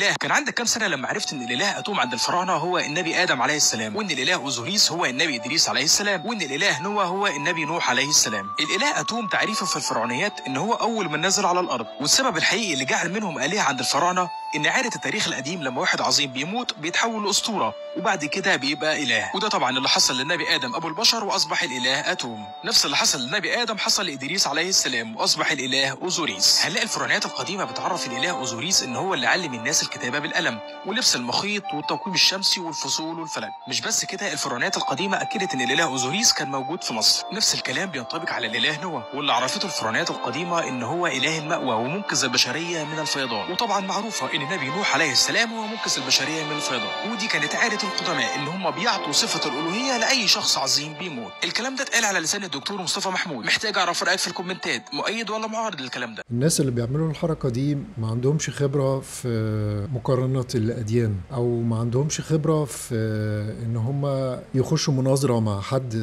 لا كان عندك كام سنه لما عرفت ان الاله اتوم عند الفراعنه هو النبي ادم عليه السلام وان الاله اوزوريس هو النبي ادريس عليه السلام وان الاله نوح هو النبي نوح عليه السلام الاله اتوم تعريفه في الفرعونيات ان هو اول من نزل على الارض والسبب الحقيقي اللي جعل منهم الهه عند الفراعنه ان عاده التاريخ القديم لما واحد عظيم بيموت بيتحول لاسطوره وبعد كده بيبقى اله وده طبعا اللي حصل للنبي ادم ابو البشر واصبح الاله اتوم نفس اللي حصل للنبي ادم حصل لادريس عليه السلام واصبح الاله اوزوريس هنلاقي الفرعونيات القديمه بتعرف الاله اوزوريس ان هو اللي علم الناس الكتابه بالقلم ولبس المخيط والتوقيم الشمسي والفصول والفلك مش بس كده الفرعونيات القديمه اكدت ان الاله اوزوريس كان موجود في مصر نفس الكلام بينطبق على الاله نوح واللي عرفته الفرعونيات القديمه ان هو اله المأوى ومنقذ البشريه من الفيضان وطبعا معروفه ان النبي نوح عليه السلام هو منقذ البشريه من الفيضان ودي كانت عاده القدماء ان هم بيعطوا صفه الالوهيه لاي شخص عظيم بيموت الكلام ده اتقال على لسان الدكتور مصطفى محمود محتاج اعرف رايك في الكومنتات مؤيد ولا معارض للكلام ده الناس اللي بيعملوا الحركة دي ما عندهمش خبرة في مقارنة الأديان أو ما عندهمش خبرة في إن هم يخشوا مناظرة مع حد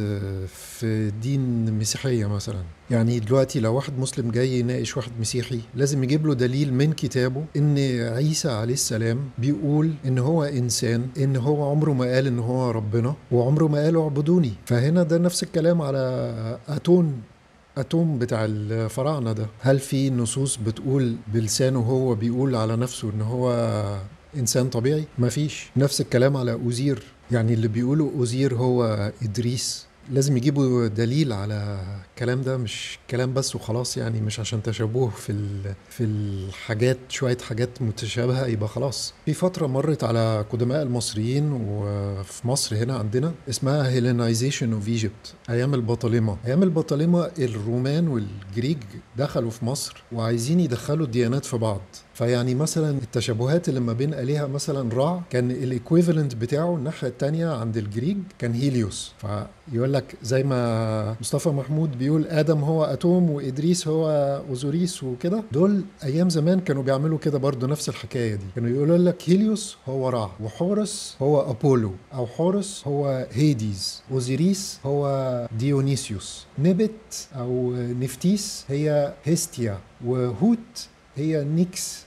في دين مسيحية مثلا يعني دلوقتي لو واحد مسلم جاي يناقش واحد مسيحي لازم يجيب له دليل من كتابه ان عيسى عليه السلام بيقول ان هو انسان ان هو عمره ما قال ان هو ربنا وعمره ما قال اعبدوني فهنا ده نفس الكلام على اتون اتوم بتاع الفراعنه ده هل في نصوص بتقول بلسانه هو بيقول على نفسه ان هو انسان طبيعي مفيش نفس الكلام على اوزير يعني اللي بيقولوا اوزير هو ادريس لازم يجيبوا دليل على الكلام ده مش كلام بس وخلاص يعني مش عشان تشابه في ال- في الحاجات شويه حاجات متشابهه يبقى خلاص في فتره مرت على قدماء المصريين وفي مصر هنا عندنا اسمها هيلينايزيشن اوف ايجيبت ايام البطالمه ايام البطالمه الرومان والجريك دخلوا في مصر وعايزين يدخلوا الديانات في بعض فيعني مثلا التشابهات اللي ما بين آلهة مثلا رع كان الايكويفالنت بتاعه الناحية التانية عند الجريك كان هيليوس فيقول لك زي ما مصطفى محمود بيقول آدم هو أتوم وإدريس هو أوزوريس وكده دول أيام زمان كانوا بيعملوا كده برضو نفس الحكاية دي كانوا يقولوا لك هيليوس هو رع وحورس هو أبولو أو حورس هو هيديز أوزيريس هو ديونيسيوس نبت أو نفتيس هي هيستيا وهوت هي نيكس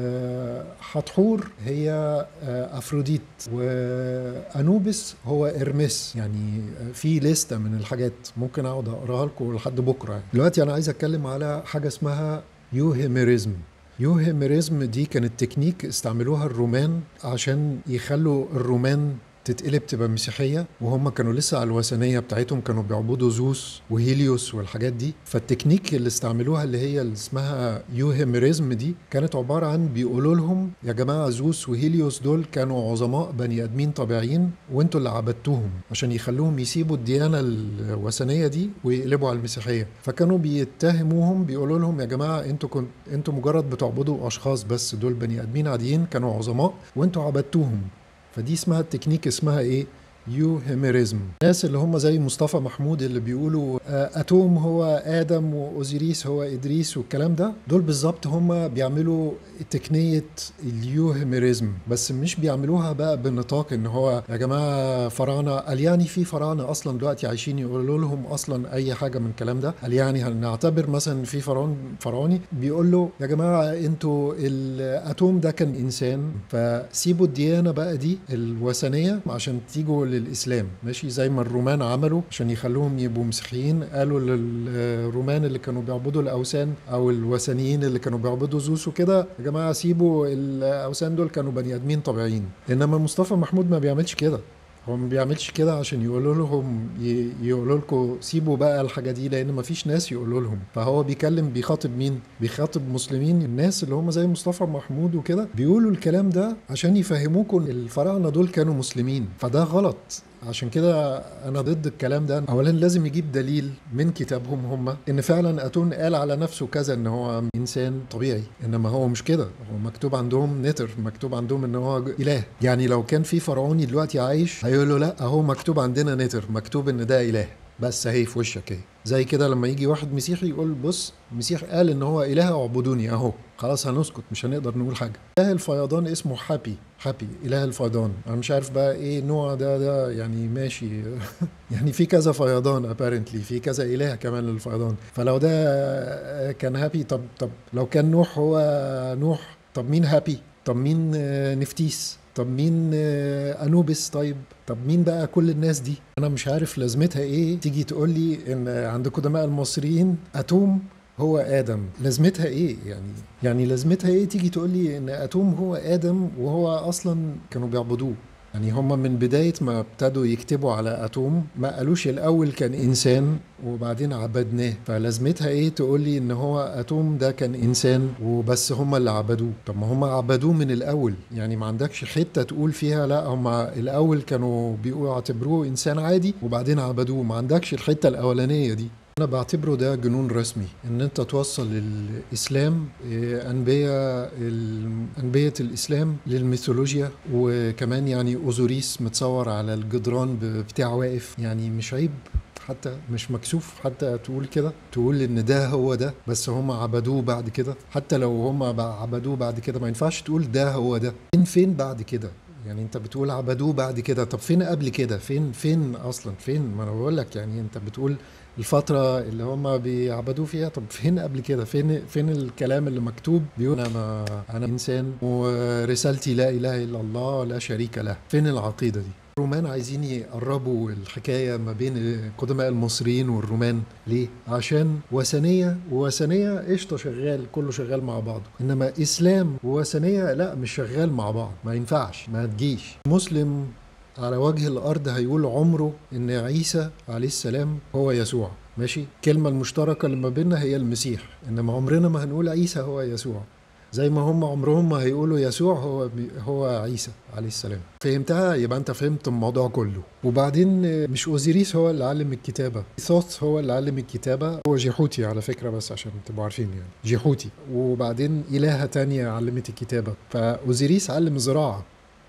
وحتحور هي آه، افروديت وانوبس هو ارمس يعني في لستة من الحاجات ممكن اقعد اقراها لكم لحد بكره يعني. دلوقتي انا عايز اتكلم على حاجه اسمها يوهيميريزم يوهيميريزم دي كانت تكنيك استعملوها الرومان عشان يخلوا الرومان تتقلب تبقى مسيحية وهم كانوا لسه على الوثنية بتاعتهم كانوا بيعبدوا زوس وهيليوس والحاجات دي فالتكنيك اللي استعملوها اللي هي اللي اسمها يوهيميريزم دي كانت عبارة عن بيقولوا لهم يا جماعة زوس وهيليوس دول كانوا عظماء بني آدمين طبيعيين وانتوا اللي عبدتوهم عشان يخلوهم يسيبوا الديانة الوثنية دي ويقلبوا على المسيحية فكانوا بيتهموهم بيقولوا لهم يا جماعة انتوا كنت انتوا مجرد بتعبدوا أشخاص بس دول بني آدمين عاديين كانوا عظماء وانتوا عبدتوهم فدي اسمها التكنيك اسمها ايه يوهيميريزم الناس اللي هم زي مصطفى محمود اللي بيقولوا آه، اتوم هو ادم واوزيريس هو ادريس والكلام ده دول بالظبط هم بيعملوا تقنيه اليوهيميريزم بس مش بيعملوها بقى بالنطاق ان هو يا جماعه فراعنه قال يعني في فراعنه اصلا دلوقتي عايشين يقولوا لهم اصلا اي حاجه من الكلام ده قال يعني هنعتبر مثلا في فرعون فرعوني بيقول له يا جماعه انتوا الاتوم ده كان انسان فسيبوا الديانه بقى دي الوثنيه عشان تيجوا للاسلام ماشي زي ما الرومان عملوا عشان يخلوهم يبقوا مسيحيين قالوا للرومان اللي كانوا بيعبدوا الاوثان او الوثنيين اللي كانوا بيعبدوا زوس وكده يا جماعه سيبوا الاوثان دول كانوا بني ادمين طبيعيين انما مصطفى محمود ما بيعملش كده هو ما بيعملش كده عشان يقولوا لهم ي- يقولوا لكم سيبوا بقى الحاجه دي لان ما فيش ناس يقولوا لهم فهو بيكلم بيخاطب مين بيخاطب مسلمين الناس اللي هم زي مصطفى محمود وكده بيقولوا الكلام ده عشان يفهموكم الفراعنه دول كانوا مسلمين فده غلط عشان كده انا ضد الكلام ده اولا لازم يجيب دليل من كتابهم هم ان فعلا اتون قال على نفسه كذا ان هو انسان طبيعي انما هو مش كده هو مكتوب عندهم نتر مكتوب عندهم ان هو اله يعني لو كان في فرعوني دلوقتي عايش هيقولوا لا اهو مكتوب عندنا نتر مكتوب ان ده اله بس اهي في وشك اهي زي كده لما يجي واحد مسيحي يقول بص المسيح قال ان هو اله اعبدوني اهو خلاص هنسكت مش هنقدر نقول حاجه اله الفيضان اسمه حابي حابي اله الفيضان انا مش عارف بقى ايه نوع ده ده يعني ماشي يعني في كذا فيضان ابارنتلي في كذا اله كمان للفيضان فلو ده كان هابي طب طب لو كان نوح هو نوح طب مين هابي طب مين آه، نفتيس طب مين آه، انوبس طيب طب مين بقى كل الناس دي انا مش عارف لازمتها ايه تيجي تقول لي ان عند قدماء المصريين اتوم هو ادم لازمتها ايه يعني يعني لازمتها ايه تيجي تقول لي ان اتوم هو ادم وهو اصلا كانوا بيعبدوه يعني هما من بداية ما ابتدوا يكتبوا على أتوم ما قالوش الأول كان إنسان وبعدين عبدناه فلازمتها إيه تقول لي إن هو أتوم ده كان إنسان وبس هما اللي عبدوه طب ما هما عبدوه من الأول يعني ما عندكش حتة تقول فيها لا هما الأول كانوا بيقولوا اعتبروه إنسان عادي وبعدين عبدوه ما عندكش الحتة الأولانية دي أنا بعتبره ده جنون رسمي إن أنت توصل الإسلام إيه، أنبياء ال- أنبياء الإسلام للميثولوجيا وكمان يعني أوزوريس متصور على الجدران ب- بتاع واقف يعني مش عيب حتى مش مكسوف حتى تقول كده تقول ان ده هو ده بس هم عبدوه بعد كده حتى لو هم عبدوه بعد كده ما ينفعش تقول ده هو ده فين فين بعد كده يعني انت بتقول عبدوه بعد كده طب فين قبل كده فين فين اصلا فين ما انا بقول لك يعني انت بتقول الفترة اللي هم بيعبدوه فيها طب فين قبل كده فين فين الكلام اللي مكتوب بيقول انا انا انسان ورسالتي لا اله الا الله لا شريك له فين العقيدة دي الرومان عايزين يقربوا الحكاية ما بين قدماء المصريين والرومان ليه؟ عشان وثنية ووثنية قشطة شغال كله شغال مع بعضه إنما إسلام ووثنية لا مش شغال مع بعض ما ينفعش ما تجيش مسلم على وجه الأرض هيقول عمره إن عيسى عليه السلام هو يسوع ماشي الكلمة المشتركة اللي ما بيننا هي المسيح إنما عمرنا ما هنقول عيسى هو يسوع زي ما هم عمرهم ما هيقولوا يسوع هو بي هو عيسى عليه السلام فهمتها يبقى انت فهمت الموضوع كله وبعدين آه، مش اوزيريس هو اللي علم الكتابه ثوث هو اللي علم الكتابه هو جيحوتي على فكره بس عشان تبقوا عارفين يعني جيحوتي وبعدين الهه تانية علمت الكتابه فاوزيريس علم الزراعه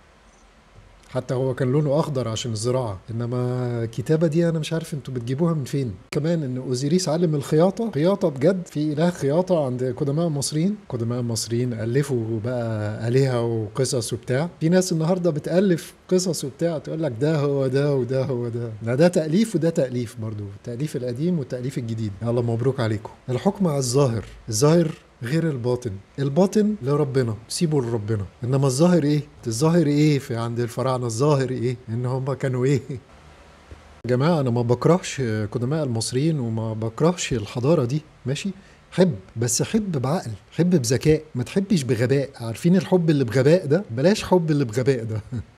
حتى هو كان لونه اخضر عشان الزراعه انما الكتابه دي انا مش عارف انتوا بتجيبوها من فين كمان ان اوزيريس علم الخياطه خياطه بجد في اله خياطه عند قدماء المصريين قدماء المصريين الفوا بقى الهه وقصص وبتاع في ناس النهارده بتالف قصص وبتاع تقول لك ده هو ده وده هو ده ده, ده تاليف وده تاليف برضو التاليف القديم والتاليف الجديد يلا مبروك عليكم الحكم على الظاهر الظاهر غير الباطن الباطن لربنا سيبه لربنا انما الظاهر ايه الظاهر ايه في عند الفراعنه الظاهر ايه ان هم كانوا ايه يا جماعه انا ما بكرهش قدماء المصريين وما بكرهش الحضاره دي ماشي حب بس حب بعقل حب بذكاء ما تحبش بغباء عارفين الحب اللي بغباء ده بلاش حب اللي بغباء ده